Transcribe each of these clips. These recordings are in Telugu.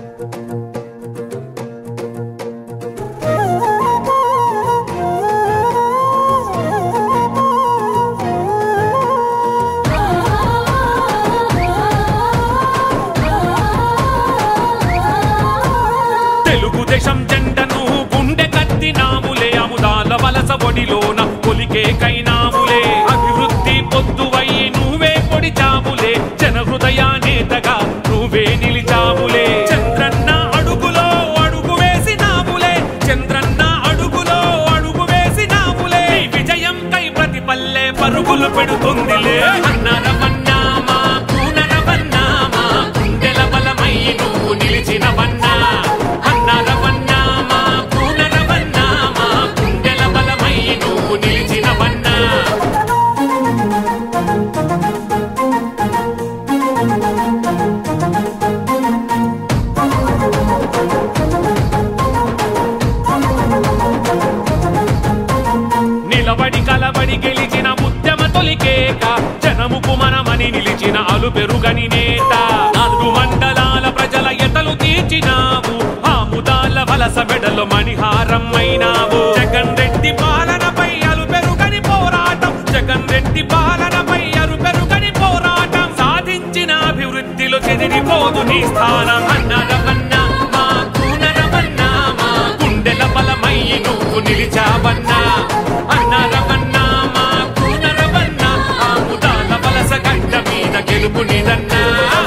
తెలుగుదేశం జెండను గుండె కత్తినాములే అముదాల వలస ఒడిలోన కొలికే కైనాములే అభివృద్ధి పొద్దువై నువ్వే పొడిచాములే జన హృదయ నేతగా నువ్వే నిలిచాములే చంద్రన్న అడుగులో అడుగు వేసినాములే చంద్రన్న అడుగులో అడుగు వేసినాములే నీ విజయం కై ప్రతి పల్లె పరుగులు పెడుతుందిలే అన్నరమన్నా మా కూనరమన్నా మా గుండెల బలమై నువ్వు నిలిచినవన్నా అన్నరమన్నా మా కూనరమన్నా మా గుండెల బలమై నువ్వు నిలిచినవన్నా నిలబడి కలబడి గెలిచిన ఉద్యమ తొలికేక జనముకు మనమని నిలిచిన అలు పెరుగని నేత నాలుగు మండలాల ప్రజల ఎతలు తీర్చినావు ఆ ముదాల వలస మెడలో మణిహారం అయినావు జగన్ రెడ్డి పాలనపై అలు పెరుగని పోరాటం జగన్ రెడ్డి పాలనపై అలు పెరుగని పోరాటం సాధించిన అభివృద్ధిలో చెదిరిపోదు నీ స్థానం అన్నరమన్నా మా కూనరమన్నా మా గుండెల బలమై నువ్వు నిలిచావన్నా అన్నరమన్నా మా కూనరమన్నా ఆ ముదాల వలస గడ్డ మీద గెలుపు నిదన్నా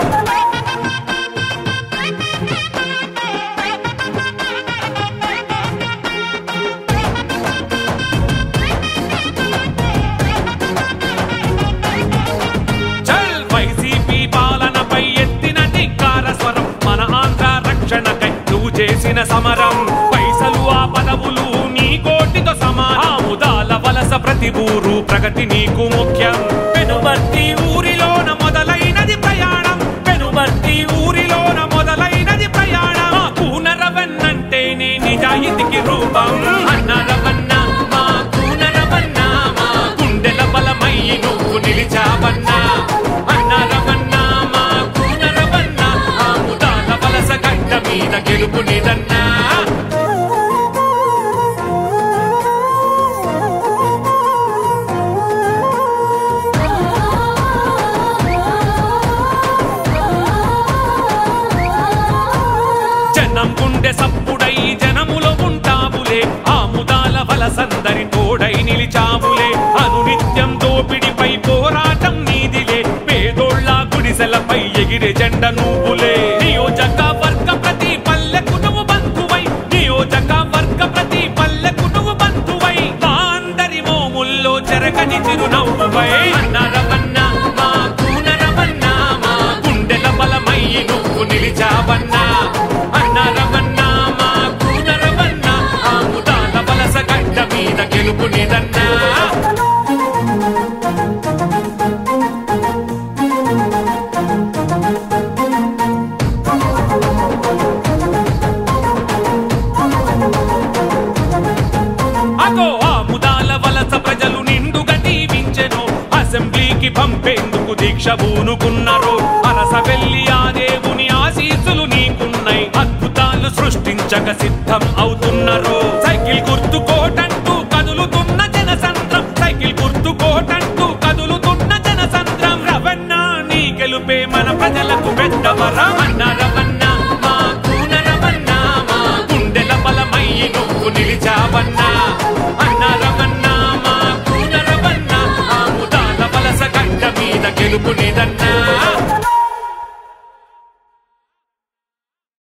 చల్ వైసీపీ పాలనపై ఎత్తిన ధిక్కార స్వరం మన ఆంధ్ర రక్షణకై నువ్వు చేసిన సమరం పైసలు ఆ పదవులు నీ కోటితో సమాముదాల వలస ప్రతి ఊరు ప్రగతి నీకు ముఖ్యం పెనుబర్తి ఊరిలోన మొదలైనది ప్రయాణం పెనుబర్తి ఊరిలోన మొదలైనది ప్రయాణం మా కూనరవన్నంటే నీ నిజాయితీకి రూపం అన్నరవన్న మా కూనరవన్న మా గుండెల బలమై నువ్వు నిలిచావన్నా అన్నరవన్నా మా కూనరవన్నా ఆ ముదాల వలస గడ్డ మీద గెలుపు నిదన్నా జనం గుండె సప్పుడై జనములో ఉంటావులే ఆ ముదాల వలసందరి తోడై నిలిచావులే అనునిత్యం దోపిడిపై పోరాటం నీదిలే పేదోళ్ళ గుడిసెలపై ఎగిరే జెండ నువ్వులే నియోజక వర్గ ప్రతి పల్లెకు నువ్వు బంధువై నియోజక వర్గ ప్రతి పల్లెకు నువ్వు బంధువై మా అందరి మోముల్లో చెరకని చిరునవ్వువై అన్నరవన్నా మా కూనరవన్నా మా గుండెల బలమై నువ్వు నిలిచావన్నా అన్నరవన్నా మా కూనరవన్నా ఆ ముదాల వలస గడ్డ మీద గెలుపు నిదన్నా అగో ఆ ముదాల వలస ప్రజలు నిండుగా దీవించెను అసెంబ్లీకి పంపేందుకు దీక్ష పూనుకున్నారు అరస వెళ్ళి ఆ దేవుని ఆశీస్సులు నీకున్నాయి అద్భుతాలు సృష్టించక సిద్ధం అవుతున్నారు సైకిల్ గుర్తు కోటంటూ కదులుతున్న జనసంద్రం సైకిల్ గుర్తు కోటంటూ కదులుతున్న జనసంద్రం రవణ నీ గెలుపే మన ప్రజలకు పెద్ద వరం అన్న రవణ మా కూన రవణ మా గుండెల బలమై నువ్వు నిలిచావన్నా అన్న రవణ మా కూన రవణ ఆ ముదాల వలస గడ్డ మీద గెలుపు నిదన్నా